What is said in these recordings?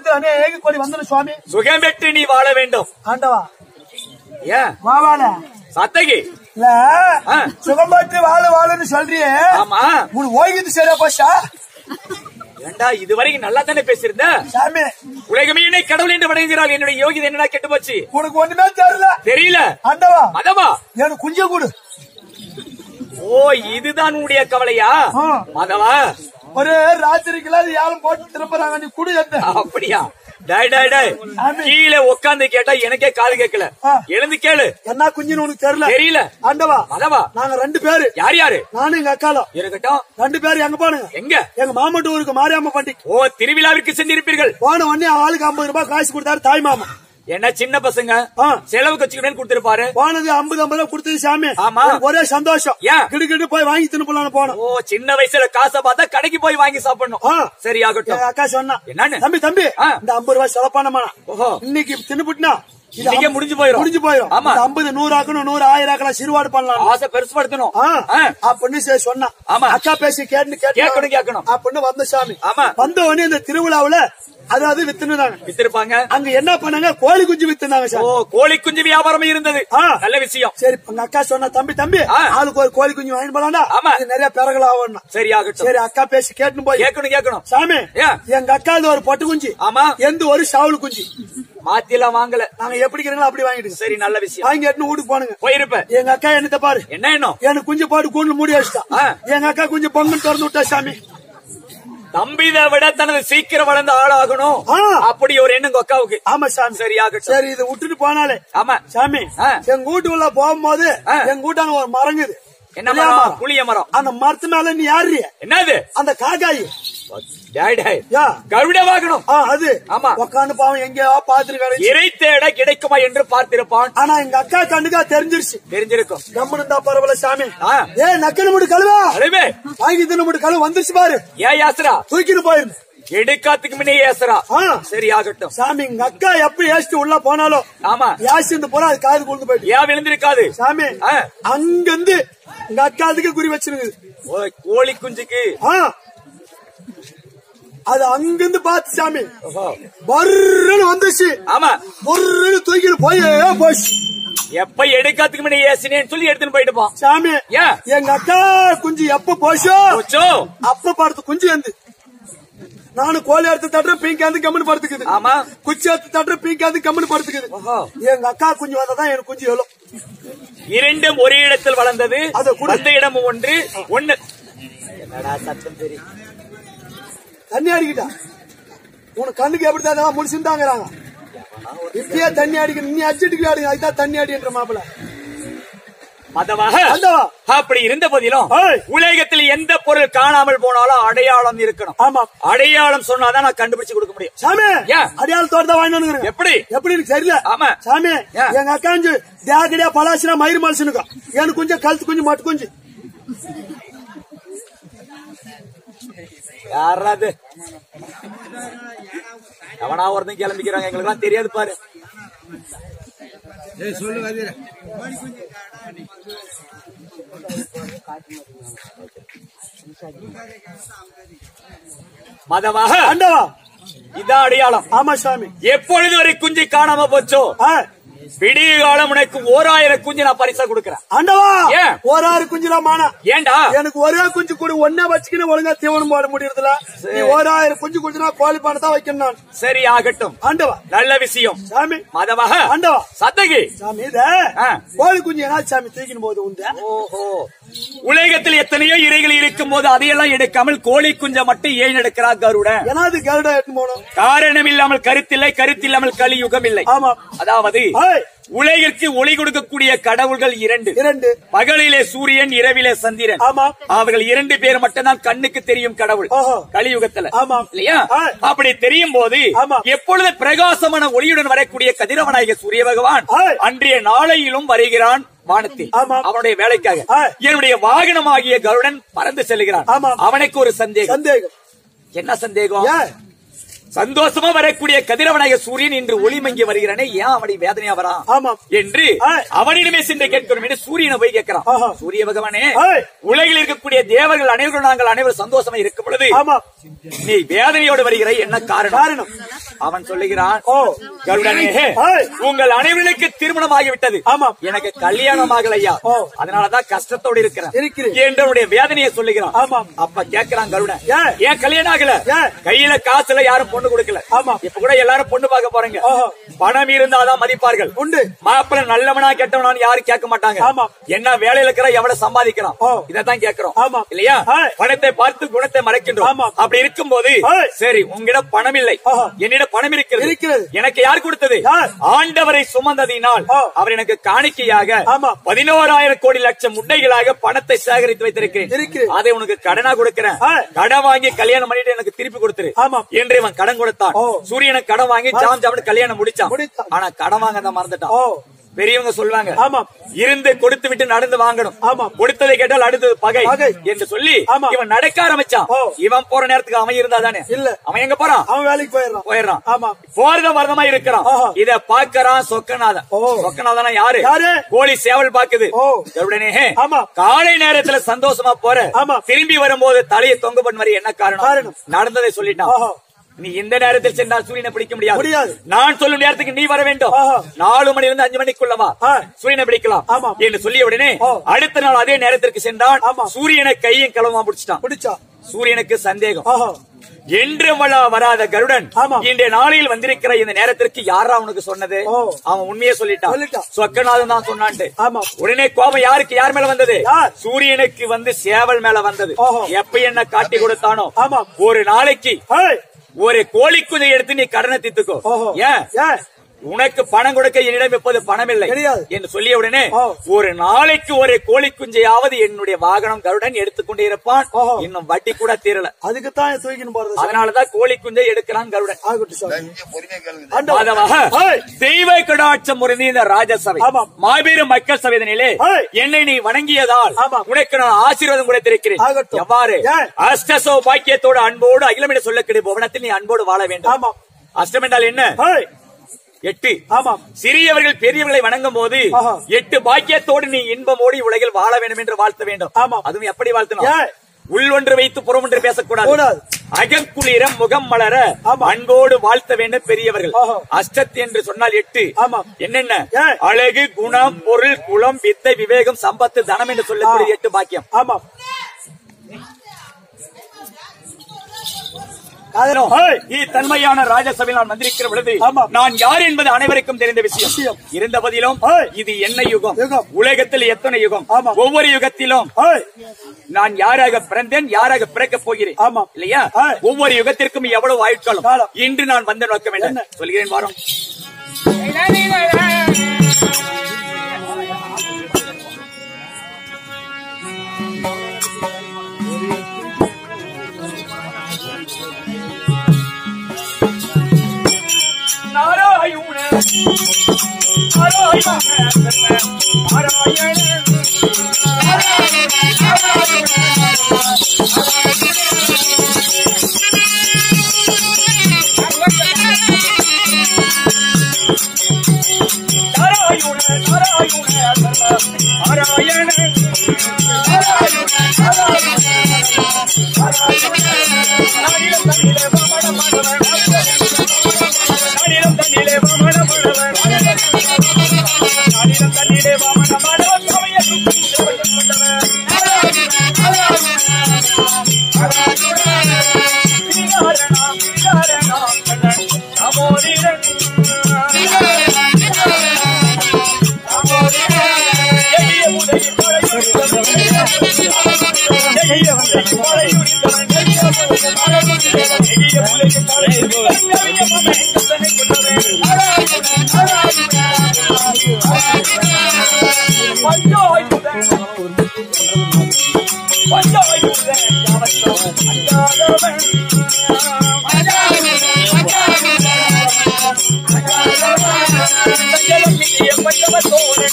லோகத்தில் அநேக கோடி வந்தன சுவாமி சுகம் பெற்று நீ வாழ வேண்டும் ஆண்டவா ஏன் வாவால சத்தகி இல்ல ஆ. சுகம் பட்டு வாழ வாழுன்னு சொல்றியே ஆமா உனக்கு ஓய்வு சரியா போச்சா ஏண்டா இதுவரைக்கும் நல்லா தானே பேசியிருந்த சாமி உலகமே என்னை கடவுள் என்று வணங்குகிறாள் என்னுடைய யோகிதை என்னடா கெட்டு போச்சு உனக்கு ஒண்ணுமே தெரியல தெரியல ஆண்டவா மதமா எனக்கு குஞ்ச கொடு ஓ இதுதான் உன்னுடைய கவலையா ஆ. மதவா ஒரு ராத்திரிக்கெல்லாம் யாரும் போட்டு திரும்புறாங்க நீ குடு எந்த அப்படியா டேய் டேய் டேய் ஆமா. கீழே உட்கார்ந்து கேட்டா எனக்கே காது கேட்கல ஆ. எழுந்து கேளு என்ன குஞ்சுன்னு உனக்கு தெரியல தெரியல ஆண்டவா மதவா நாங்க ரெண்டு பேரு யார் யாரு நானும் எங்க அக்காலும் இருக்கட்டும் ரெண்டு பேரும் எங்க போனுங்க எங்க எங்க மாமட்டு ஊருக்கு மாரியாம பண்டிகை ஓ திருவிழாவிற்கு சென்றிருப்பீர்கள் போன உடனே ஆளுக்கு ஐம்பது ரூபாய் காசு கொடுத்தாரு தாய் மாமா என்ன சின்ன பசங்க ஆ. செலவுக்கு வச்சுக்கணும்னு கொடுத்திருப்பாரு போனது ஐம்பது ஐம்பது ரூபாய் கொடுத்தது சாமி ஆமா. எனக்கு ஒரே சந்தோஷம் ஏன்? கிடுகிடு போய் வாங்கி தின்னு போனோம் ஓ சின்ன வயசுல காசை பார்த்தா கடைக்கு போய் வாங்கி சாப்பிடணும் ஆ. சரி ஆகட்டும் எங்க அக்கா சொன்னா என்னன்னு? தம்பி தம்பி ஆ. இந்த ஐம்பது ரூபாய் செலப்பானமா ஓஹோ. இன்னைக்கு தின்னுபிட்டுனா இது இன்னைக்கே ஐம்பது- முடிஞ்சு போயிரும். முடிஞ்சு போயிரும் ஆமா. இந்த ஐம்பது நூறு ஆக்கணும் நூறு ஆயிரம் ஆக்கலாம் சிறுவாடு பண்ணலாம் ஆசை பெருசுபடுத்தணும் ஆ, ஆ. அப்படின்னு சரி சொன்னா ஆமா. அக்கா பேசி கேட்டு கேட்டு கேட்கணும், கேட்கணும். அப்படின்னு வந்த சாமி ஆமா. வந்த உடனே இந்த திருவிழாவுல அதாவது வித்துனாங்க வித்திருப்பாங்க அங்க என்ன பண்ணாங்க கோழி குஞ்சு வித்துனாங்க ஓ சாமி கோழி குஞ்சு வியாபாரம் இருந்தது ஆ. நல்ல விஷயம் சரி உங்க அக்கா சொன்னா தம்பி தம்பி ஆ. ஆளுக்கு ஒரு கோழி குஞ்சு வாங்கி போலாம்டா ஆமா. இது நிறைய பிறகுல ஆகணும் சரி ஆகட்டும் சரி அக்கா பேசி கேட்டு போய் கேட்கணும் கேட்கணும் சாமி ஏன்? எங்க அக்கா ஒரு பொட்டு குஞ்சு ஆமா எந்த ஒரு சாவல் குஞ்சு மாத்தி எல்லாம் வாங்கல நாங்க எப்படி இருக்கிறீங்களோ அப்படி வாங்கிடுங்க சரி நல்ல விஷயம் வாங்கி எட்டுன்னு வீட்டுக்கு போனுங்க போயிருப்ப எங்க அக்கா என்னத்த பாரு என்ன எண்ணம் எனக்கு குஞ்சு போட்டு கூண்டு மூடி வச்சுட்டா ஆ. எங்க அக்கா குஞ்சு பொங்கல் திறந்து விட்டா சாமி தம்பிதை விட தனது சீக்கிரம் வளர்ந்த ஆளாகணும் ஆ. அப்படி ஒரு எண்ணம் உங்க அக்காவுக்கு ஆமா சாமி சரி ஆகட்டும் சரி இதை விட்டுட்டு போனாலே ஆமா சாமி ஆ. எங்க வீட்டுக்குள்ள போகும்போது ஆ. எங்க வீட்டான ஒரு மரங்குது என்ன புளிய மரம் புளிய மரம் அந்த மரத்து மேல நீ யாரு என்னது அந்த காக்காயி டேய், டேய். யா கருட வாகனம் ஆ, அது ஆமா. உக்காந்து பாவம் எங்கேயோ பாத்துருக்காரு இறை தேட கிடைக்குமா என்று பார்த்திருப்பான் ஆனா எங்க அக்கா கண்ணுக்கா தெரிஞ்சிருச்சு தெரிஞ்சிருக்கும் கம்முன்னு இருந்தா பரவாயில்ல சாமி ஆ. ஏ நக்கனு முடி கழுவா அழுவே வாங்கி தின்னு முடி கழுவு வந்துருச்சு பாரு ஏன் யாசரா தூக்கிட்டு போயிரு எடுக்காத்துக்கு முன்னே ஏசரா ஆ. சரி ஆகட்டும் சாமி எங்க அக்கா எப்படி ஏசிட்டு உள்ள போனாலும் ஆமா யாசி இந்த போனா அது காது கொண்டு போயிட்டு ஏன் விழுந்திருக்காது சாமி ஆ. அங்கிருந்து எங்க அக்கா அதுக்கு குறி வச்சிருக்குது ஓ, கோழி குஞ்சுக்கு ஆ. அது அங்கிருந்து பார்த்து சாமி ஓஹோ. பர்றன்னு வந்துச்சு ஆமா பொருன்னு தூக்கிட்டு போய் போச்சு எப்ப எடுக்காத்துக்கு முன்னே ஏசினேன்னு சொல்லி எடுத்துன்னு போயிட்டுப்பான் சாமி ஏன் எங்க அக்கா குஞ்சு எப்ப போச்சோ போச்சோ அப்ப படுத்து குஞ்சு வந்து நானும் கோழி எடுத்து தட்டுறேன் பீங்க வந்து கம்முன்னு படுத்துக்குது ஆமா குச்சி எடுத்து தட்டுறேன் பீங்க வந்து கம்முன்னு படுத்துக்குது ஓஹோ. எங்க அக்கா குஞ்சு வந்தாதான் எனக்கு குஞ்சு எவ்வளவு இரண்டும் ஒரே இடத்தில் வளர்ந்தது அதை கொடு. அந்த இடம் ஒன்று ஒண்ணு என்னடா சத்தம் தெரியும் தண்ணி அடிக்கிட்டா உனக்கு கண்ணுக்கு எப்படி தான் முடிச்சுட்டாங்கிறாங்க இப்பயே தண்ணி அடிக்கணும் நீ அடிச்சுட்டு அடிங்க அதுதான் தண்ணி அடின்ற மாப்பிள்ள மதமாக அந்தவா அப்படி இருந்த போதிலும் ஏய். உலகத்தில் எந்த பொருள் காணாமல் போனாலும் அடையாளம் இருக்கணும் ஆமா அடையாளம் சொன்னாதான் நான் கண்டுபிடிச்சு கொடுக்க முடியும் சாமி ஏன்? அடையாளத்தோட தான் வாங்கி வந்துருங்க எப்படி எப்படி எனக்கு தெரியல ஆமா. சாமி ஏன்? எங்க அக்காஞ்சு தேகடியா பலாசினா மயிறு மனுஷனுக்கும் எனக்கு கொஞ்சம் கழுத்து கொஞ்சம் மட்டு கொஞ்சம் யாராது அவனா ஒருத்தன் கிளம்பிக்கிறாங்க எங்களுக்கு எல்லாம் தெரியாது பாரு மதமாக அண்டவா இதான் அடையாளம் ஆமா சாமி எப்பொழுது வரை குஞ்சு காணாம போச்சோ ஆ, விடிய காலம் உனக்கு ஓராயிரம் குஞ்சு நான் பரிசா கொடுக்கறேன் ஆண்டவா ஏன்? ஒரு ஆறு குஞ்சுலாம் மானா ஏண்டா எனக்கு ஒரே குஞ்சு கூட ஒன்னே வச்சுக்கின்னு ஒழுங்கா தீவனம் போட முடியறதுல நீ ஒரு ஆயிரம் குஞ்சு குடிச்சுனா கோழி பானை தான் வைக்கணும் நான் சரி ஆகட்டும் ஆண்டவா நல்ல விஷயம் சாமி மதமாக ஆண்டவா சத்தகி சாமி இத ஆ. கோழி குஞ்சு ஏன்னா சாமி தூக்கின்னு போது உண்டு ஓஹோ உலகத்தில் எத்தனையோ இறைகள் இருக்கும் போது அதையெல்லாம் எடுக்காமல் கோழி குஞ்ச மட்டும் ஏன் எடுக்கிறார் கருடன் ஏன்னா அது கருடா எடுத்து போகணும் காரணம் இல்லாமல் கருத்தில்லை கருத்தில்லாமல் கலியுகம் இல்லை ஆமா அதாவது ஏய், உலகிற்கு ஒளி கொடுக்கக்கூடிய கடவுள்கள் இரண்டு இரண்டு பகலிலே சூரியன் இரவிலே சந்திரன் ஆமா அவர்கள் இரண்டு பேர் மட்டும்தான் கண்ணுக்கு தெரியும் கடவுள் ஓஹோ. கலியுகத்துல ஆமா. இல்லையா ஆ. அப்படி தெரியும் போது ஆமா. எப்பொழுது பிரகாசமான ஒளியுடன் வரக்கூடிய கதிரவனாகிய சூரிய பகவான் ஆ. அன்றைய நாளையிலும் வருகிறான் வானத்தில் ஆமா. அவனுடைய வேலைக்காக ஆ. என்னுடைய வாகனமாகிய கருடன் பறந்து செல்கிறான் ஆமா. அவனுக்கு ஒரு சந்தேகம் சந்தேகம் என்ன சந்தேகம் ஏன் சந்தோஷமா வரக்கூடிய கதிரவனாய சூரியன் இன்று ஒளிமங்கி வருகிறானே ஏன் அவனை வேதனையா வரான் ஆமாம். என்று ஆ. அவனிடமே சென்று கேட்கிறோம் என்று சூரியனை போய் கேட்கிறான் ஆஹா. சூரிய பகவானே ஏய். உலகில் இருக்கக்கூடிய தேவர்கள் அனைவரும் நாங்கள் அனைவரும் சந்தோஷமா இருக்கும் பொழுது ஆமாம் நீ வேதனையோடு வருகிற என்ன காரணம் காரணம் அவன் சொல்லுகிறான் ஓ கருடனே ஏய். உங்கள் அனைவர்களுக்கு திருமணம் ஆகிவிட்டது ஆமாம். எனக்கு கல்யாணம் ஆகலையா ஓ. அதனாலதான் கஷ்டத்தோடு இருக்கிறேன் இருக்கிறேன். என்று அவனுடைய வேதனையை சொல்லுகிறான் ஆமாம். அப்ப கேட்கிறான் கருடன் ஏன்? ஏன் கல்யாணம் ஆகல ஏன்? கையில காசுல யாரும் பொண்ணு கொடுக்கல ஆமாம். இப்ப கூட எல்லாரும் பொண்ணு பார்க்க போறீங்க ஓஹோ. பணம் இருந்தாதான் மதிப்பார்கள் உண்டு. மாப்பிள்ள நல்லவனா கெட்டவனான்னு யாரும் கேட்க மாட்டாங்க ஆமாம். என்ன வேலையில இருக்கிற எவ்வளவு சம்பாதிக்கிறான் ஓ. இதான் கேட்கிறோம் ஆமாம். இல்லையா ஏய். பணத்தை பார்த்து குணத்தை மறைக்கின்றோம் ஆமாம். அப்படி இருக்கும்போது ஏய். சரி உங்களிடம் பணம் இல்லை ஆஹா. என்னிடம் பணம் இருக்கிறது இருக்கிறது. எனக்கு யார் கொடுத்தது யார்? ஆண்டவரை சுமந்ததினால் ஆ. அவர் எனக்கு காணிக்கையாக ஆமாம். பதினோராயிரம் கோடி லட்சம் முட்டைகளாக பணத்தை சேகரித்து வைத்திருக்கிறேன் இருக்கிறது. அதை உனக்கு கடனா கொடுக்கிறேன் ஆ. கடன் வாங்கி கல்யாணம் பண்ணிட்டு எனக்கு திருப்பி கொடுத்துரு ஆமாம். என்று இவன் கடன் கொடுத்தான் ஓ. சூரியனுக்கு கடன் வாங்கி ஜாம் ஜாம்னு கல்யாணம் முடிச்சான் முடித்தான். ஆனா கடன் வாங்க தான் மறந்துட்டான் ஓ பெரியவங்க சொல்லுவாங்க ஆமாம். இருந்து கொடுத்து விட்டு நடந்து வாங்கணும் ஆமாம். கொடுத்ததை கேட்டால் அடுத்தது பகை பகை. என்று சொல்லி ஆமாம். இவன் நடக்க ஆரம்பிச்சான் ஓ. இவன் போற நேரத்துக்கு அவன் இருந்தா தானே இல்ல. அவன் எங்க போறான் அவன் வேலைக்கு போயிடுறான் போயிடுறான் ஆமாம் போறத வரதமா இருக்கிறான் ஆஹா. இத பாக்கறான் சொக்கநாதன் ஓ. சொக்கநாதனா யாரு யாரு? கோழி சேவல் பாக்குது ஓ. கருடனே ஆமா. காலை நேரத்துல சந்தோஷமா போற ஆமா. திரும்பி வரும்போது தலையை தொங்க பண்ண மாதிரி என்ன காரணம் காரணம். நடந்ததை சொல்லிட்டான் ஆஹா. நீ இந்த நேரத்தில் சென்றால் சூரியனை பிடிக்க முடியாது முடியாது. நான் சொல்லும் நேரத்துக்கு நீ வர வேண்டும் ஆஹா. நாலு மணி இருந்து அஞ்சு மணிக்குள்ளவா ஆ. சூரியனை பிடிக்கலாம் ஆமாம். என்று சொல்லிய உடனே ஓ. அடுத்த நாள் அதே நேரத்திற்கு சென்றான் ஆமா. சூரியனை கையும் களவமா பிடிச்சிட்டான் பிடிச்சா சூரியனுக்கு சந்தேகம் ஆஹா என்று வளா வராத கருடன் ஆமாம். இன்றைய நாளில் வந்திருக்கிற இந்த நேரத்திற்கு யாரா அவனுக்கு சொன்னது ஓ. அவன் உண்மையை சொல்லிட்டான் சொல்லிட்டான். சொக்கநாதன் தான் சொன்னான்ட்டு ஆமாம். உடனே கோபம் யாருக்கு யார் மேல வந்தது யார்? சூரியனுக்கு வந்து சேவல் மேல வந்தது ஓஹோ. எப்ப என்ன காட்டி கொடுத்தானோ ஆமாம். ஒரு நாளைக்கு ஏய் ஒரு கோழி குஞ்சை எடுத்து நீ கடனை தித்துக்கோ ஓஹோ ஏன் ஏன் உனக்கு பணம் கொடுக்க என்னிடம் இப்போது பணம் இல்லை கிடையாது. என்று சொல்லிய உடனே ஓ. ஒரு நாளைக்கு ஒரு கோழி குஞ்சையாவது என்னுடைய வாகனம் கருடன் எடுத்துக்கொண்டே இருப்பான் ஓஹோ. இன்னும் வட்டி கூட தீரல அதுக்கு தான் தூக்கின்னு போறது சார். அதனாலதான் கோழி குஞ்சை எடுக்கிறான் கருடன் ஆகட்டும் சார் பொறுமையா கேளுங்க ஆண்டவா. மாதவாக ஏய். தெய்வ கடாட்சம் முறைந்த இந்த ராஜசபை ஆமாம். மாபெரும் மக்கள் சபைதனிலே ஏய். என்னை நீ வணங்கியதால் ஆமாம். உனக்கு நான் ஆசீர்வாதம் கொடுத்திருக்கிறேன் ஆகட்டும். எவ்வாறு ஏன்? அஷ்டசோ பாக்கியத்தோடு அன்போடு அகிலமிட சொல்லக்கூடிய புவனத்தில் நீ அன்போடு வாழ வேண்டும் ஆமாம் அஷ்டம் என்றால் என்ன ஏய் எட்டு ஆமாம் சிறியவர்கள் பெரியவர்களை வணங்கும் போது ஆஹா. எட்டு பாக்கியத்தோடு நீ இன்பமோடு உலகில் வாழ வேண்டும் என்று வாழ்த்த வேண்டும் ஆமாம். அதுவும் எப்படி வாழ்த்தணும் ஏன்? உள் ஒன்று வைத்து புறம் ஒன்று பேசக்கூடாது கூடாது. அகங்குளிரம் முகம் மலர ஆமாம். அன்போடு வாழ்த்த வேண்டும் பெரியவர்கள் ஆஹா. அஷ்டத் என்று சொன்னால் எட்டு ஆமாம். என்னென்ன ஏன்? அழகு குணம் பொருள் குலம் வித்தை விவேகம் சம்பத்து தனம் என்று சொல்லக்கூடிய ஆ. எட்டு பாக்கியம் ஆமாம் காதலும் இ தன்மையான ராஜசபையில் நான் வந்திருக்கிற பொழுது ஆமாம். நான் யார் என்பது அனைவருக்கும் தெரிந்த விஷயம் விஷயம். இருந்த போதிலும் ஏய். இது என்ன யுகம் யுகம். உலகத்தில் எத்தனை யுகம் ஆமாம். ஒவ்வொரு யுகத்திலும் ஏய் நான் யாராக பிறந்தேன் யாராக பிறக்க போகிறேன் ஆமாம். இல்லையா ஏய். ஒவ்வொரு யுகத்திற்கும் எவ்வளவு ஆயுட்காலம் காலம். இன்று நான் வந்த நோக்கம் என்ன என்ன? சொல்கிறேன் வாரம் நாராயண நாராயண நாராயண நாராயண நாராயண நாராயண நாராயண தன்னிலே வாமன மாணவன் நானிடம் தன்னிலே வாமன மாணவன் நானிடம் தன்னிலே வாமன மாணவன் சமய சுத்தி சிவன் கொண்டவன் விகாரணா விகாரணா கண்ணன் நமோதிரன் எளிய உதவி மழையுரித்தவன் எளிய உதவி மழையுரித்தவன் எளிய உதவி மழையுரித்தவன் எளிய உதவி மழையுரித்தவன் எளிய மமேந்தனை கொண்டவன் பஞ்சாயுதன் பஞ்சாயுதன் யாவத்தம் அஞ்சாதவன் சஞ்சலம் இந்திய பஞ்சவத்தோரன்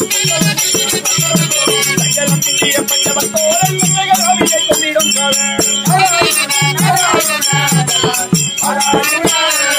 சஞ்சலம் இந்திய பஞ்சவத்தோரன் சஞ்சகராவியை கொண்டிடும் காலன்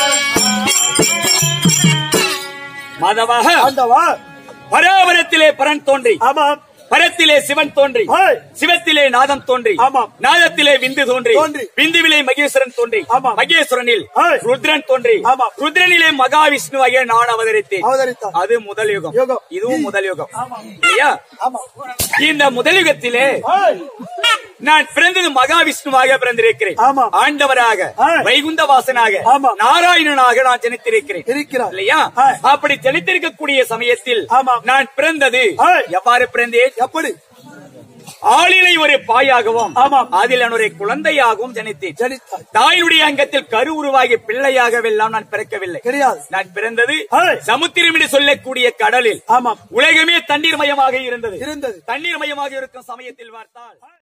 மாதவாக ஆண்டவா பராபரத்திலே பரன் தோன்றி ஆமாம் பரத்திலே சிவன் தோன்றி ஹாய். சிவத்திலே நாதம் தோன்றி ஆமாம். நாதத்திலே விந்து தோன்றி தோன்றி. விந்துவிலே மகேஸ்வரன் தோன்றி ஆமாம். மகேஸ்வரனில் ஹாய். ருத்ரன் தோன்றி ஆமாம். ருத்ரனிலே மகாவிஷ்ணு ஆகிய நான் அவதரித்தேன் அவதரித்தார் அது முதல் யுகம் யுகம். இதுவும் முதல் யுகம் ஆமாம். இல்லையா ஆமா இந்த முதல் யுகத்திலே ஹாய். நான் பிறந்தது மகாவிஷ்ணுவாக பிறந்திருக்கிறேன் ஆமாம். ஆண்டவராக ஹாய். வைகுந்த வாசனாக ஆமாம். நாராயணனாக நான் ஜனித்திருக்கிறேன் இருக்கிறார் இல்லையா ஹாய். அப்படி ஜனித்திருக்கக்கூடிய சமயத்தில் ஆமாம். நான் பிறந்தது ஹாய். எவ்வாறு பிறந்தேன் எப்படி ஆளிலை ஒரு பாயாகவும் ஆமாம். அதில் நான் ஒரு குழந்தையாகவும் ஜனித்தேன் ஜனித்தார் தாயினுடைய அங்கத்தில் கரு உருவாகி பிள்ளையாகவெல்லாம் நான் பிறக்கவில்லை கிடையாது நான் பிறந்தது ஹாய். சமுத்திரம் என்று சொல்லக்கூடிய கடலில் ஆமாம் உலகமே தண்ணீர் மயமாக இருந்தது இருந்தது தண்ணீர் மயமாக இருக்கும் சமயத்தில் பார்த்தால்